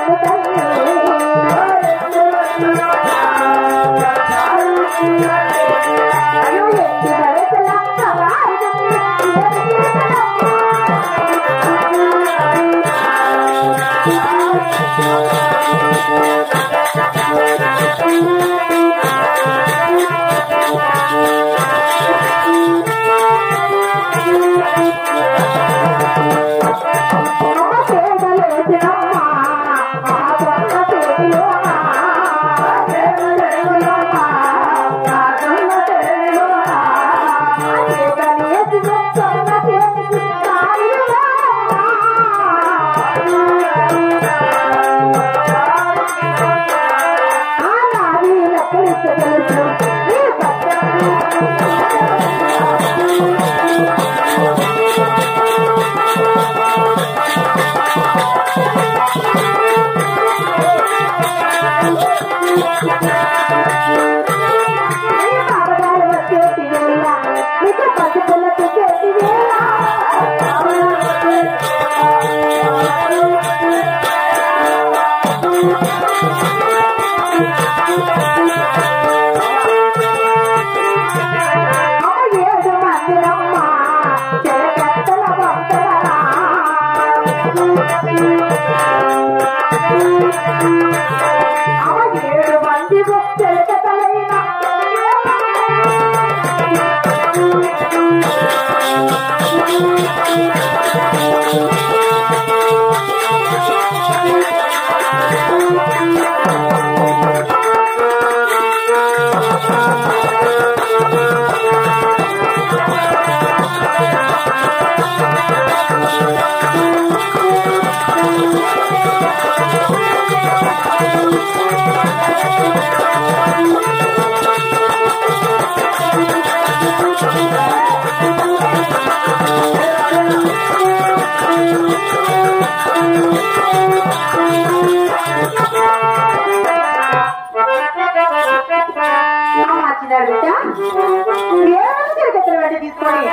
తీసుకొని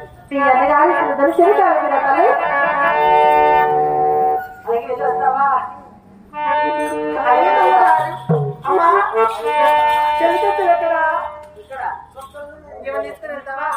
ఈ ఎండగాలి దర్శనం కావాలి కదా తల్లి అలాగే వెళ్ళొస్తావా అలాగే వెళ్తావా? అమ్మా చెవితో ఎక్కడా ఏమని తీసుకుని వెళ్తావా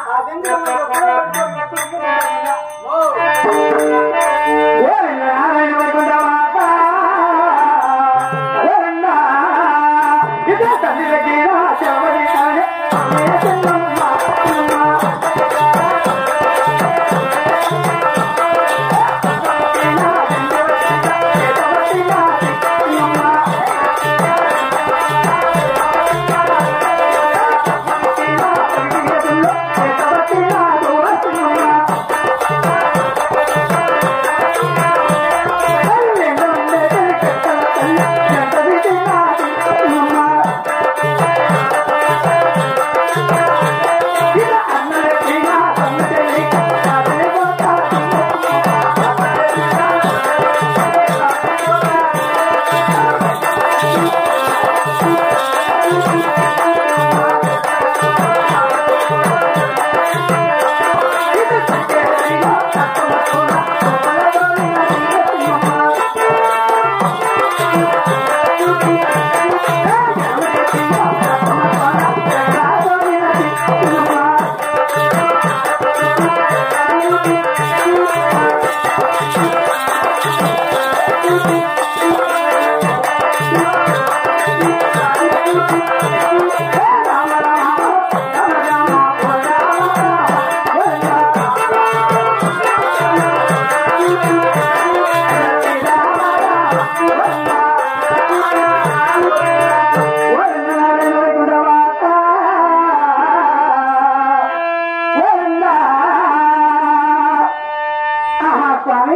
స్వామి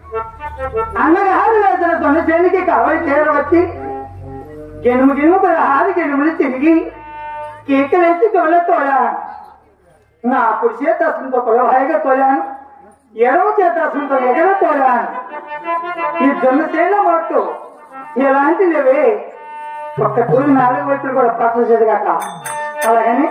అన్నగారు వేసిన తొలిచేనికి కవలి చేరవచ్చి గెనుము గెనుము పదహారు గెనుములు తిరిగి కేకలేసి తోల తోలాను నా కుడి చేత అసలుతో పొలవాయిగా తోలాను ఎడవ చేత అసలుతో ఎగర తోలాను ఈ జొన్న చేల మొట్టు ఎలాంటి లేవే ఒక్క తూరి నాలుగు వైపులు కూడా పక్కన చేదగట అలాగని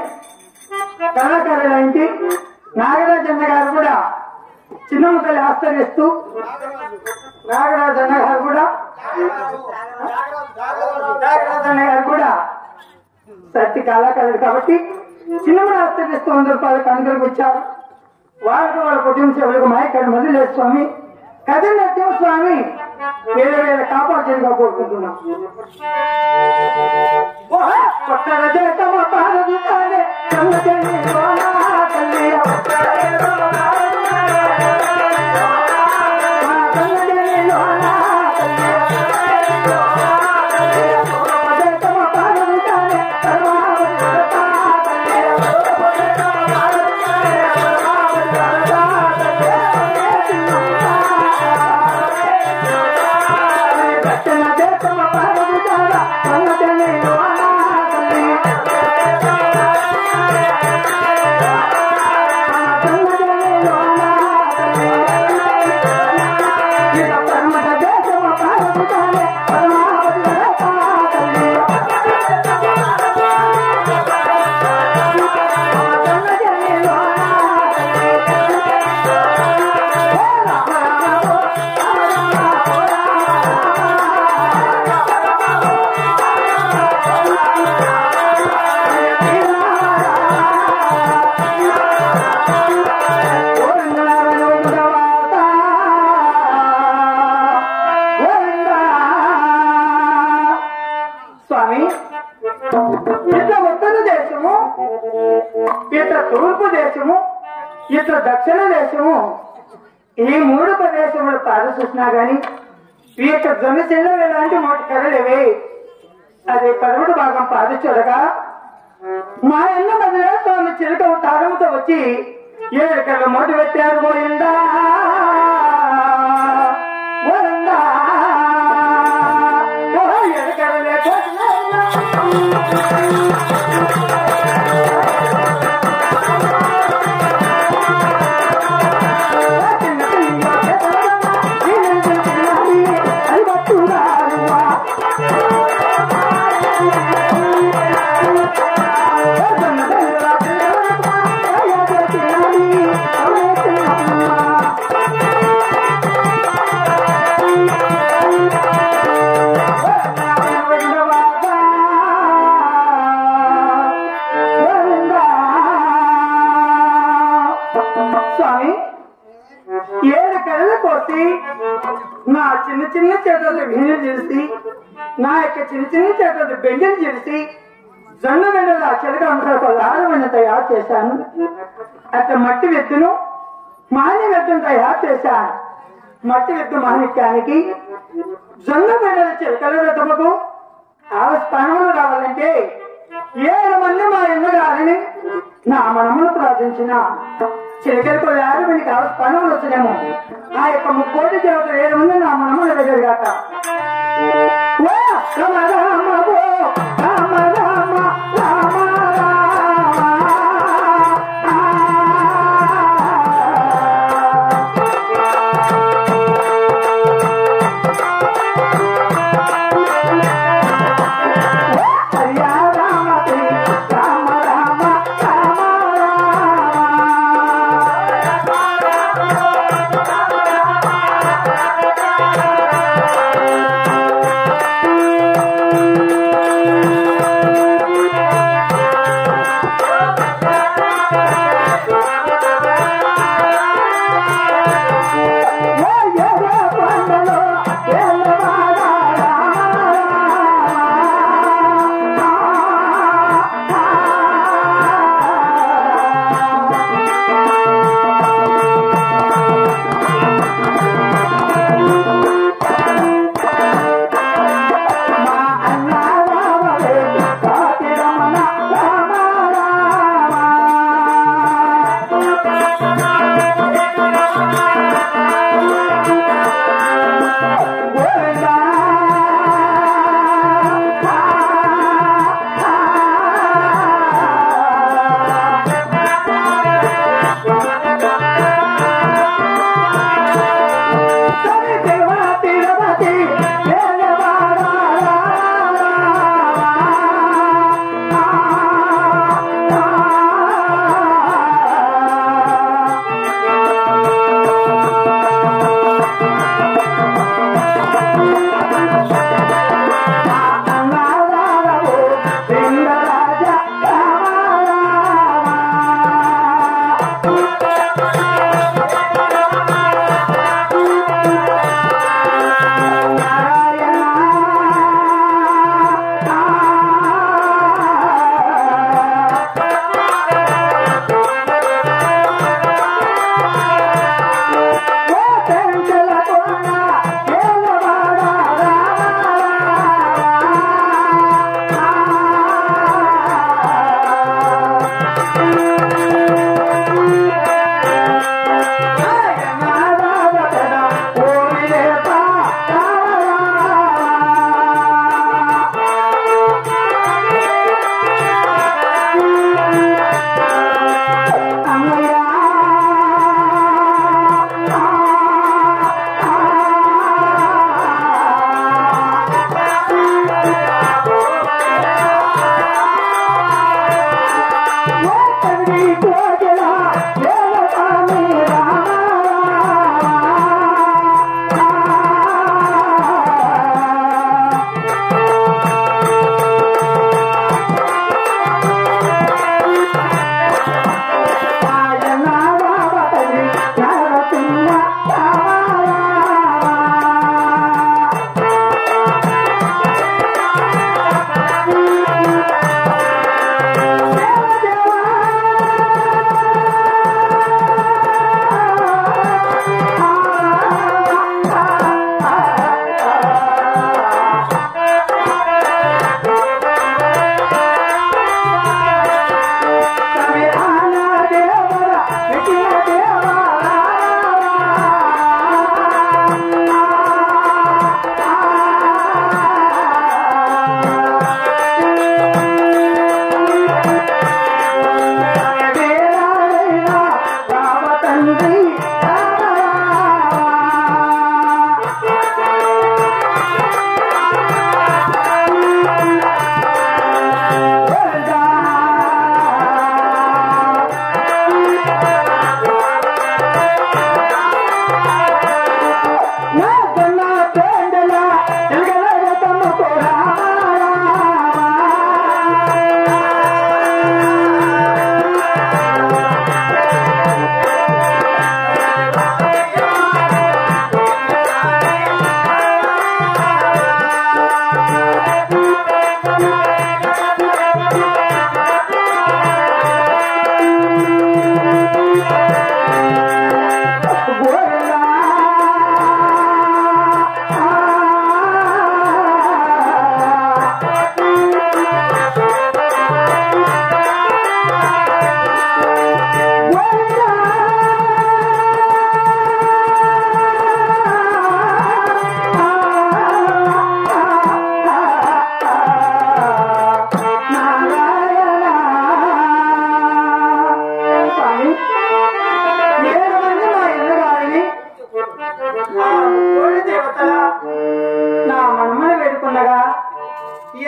కళాకారులు నాగరాజన్న గారు కూడా చిన్న ముక్కలు ఆస్తరిస్తూ నాగరాజు అన్న గారు కూడా నాగరాజు అన్న గారు కూడా సత్తి కళాకారుడు కాబట్టి చిన్నప్పుడు అస్తమిస్తూ వంద రూపాయలు కనుకలకు వచ్చారు వాళ్ళకు వాళ్ళ కుటుంబ సభ్యులకు మాయకాడు మధులే స్వామి కథ నరసింహ స్వామి వేరే వేరే కాపాడుగా కోరుకుంటున్నాం ఓహో, కొత్తగా చేతమ పారదుతానే, కన్నతల్లి సోనా తల్లి, కొత్తగా చేతమ పారదుతానే, మా కన్నతల్లి సోనా తల్లి, కొత్తగా చేతమ పారదుతానే, పరమావతి వరదా తల్లి, కొత్తగా చేతమ పారదుతానే, పరమావతి వరదా తల్లి. దక్షిణ దేశమ పారదుతాన, కన్నతల్లి సోనా తల్లి, స్వామి ఇట్లా ఉత్తర దేశము ఇట్లా తూర్పు దేశము ఇట్లా దక్షిణ దేశము ఈ మూడు ప్రదేశములు పారసూసినా గాని ఈ యొక్క జనసేన ఎలాంటి మూడు కథలేవే అది పదమూడు భాగం పాదచూడగా మా ఎన్న మధ్య స్వామి చిలక తారముతో వచ్చి ఏడు కళ్ళ మోటి పెట్టారు పోయిందా పోయిందా ఓ ఏడు కళ్ళ స్వామి ఏడు కళ్ళ కోసి నా చిన్న చిన్న చేతులతో వీణు చేసి నా యొక్క చిన్న చిన్న చేతులతో బెండలు చేసి జొన్న బెండలు ఆ చిలక అంశాలకు లారమైన తయారు చేశాను అట్లా మట్టి వెత్తును మాని వెత్తును తయారు చేశాను మట్టి వెత్తు మాణిక్యానికి జొన్న బెండల చిలకల వెతముకు ఆ స్థానంలో రావాలంటే ఏడు మంది మా ఎన్నగారిని నా మనమును ప్రార్థించిన చిలకలకు ఏడు మందికి ఆ స్థానంలో వచ్చినాము ఆ యొక్క ముక్కోటి దేవతలు ఏడు మంది నా మనముల దగ్గర కాక ఓ రామ రామ ఓ రామ రామ రామ రామ హరియా రామ రామ రామ రామ రామ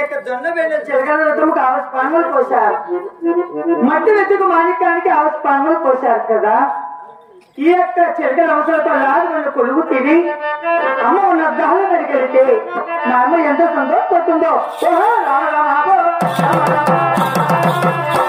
యొక్క జొన్న బెండ చిలకల రథము కావలసి పనులు పోశారు మట్టి వెతుకు మాణిక్యానికి కావలసి పనులు పోశారు కదా ఈ యొక్క చిలకల అవసరంతో లాదు కొలుగు తిని అమ్మ ఉన్న దాహం దగ్గరికి మా అమ్మ ఎంత సంతోషపడుతుందో ఓహో రామ రామ ఓ రామ రామ.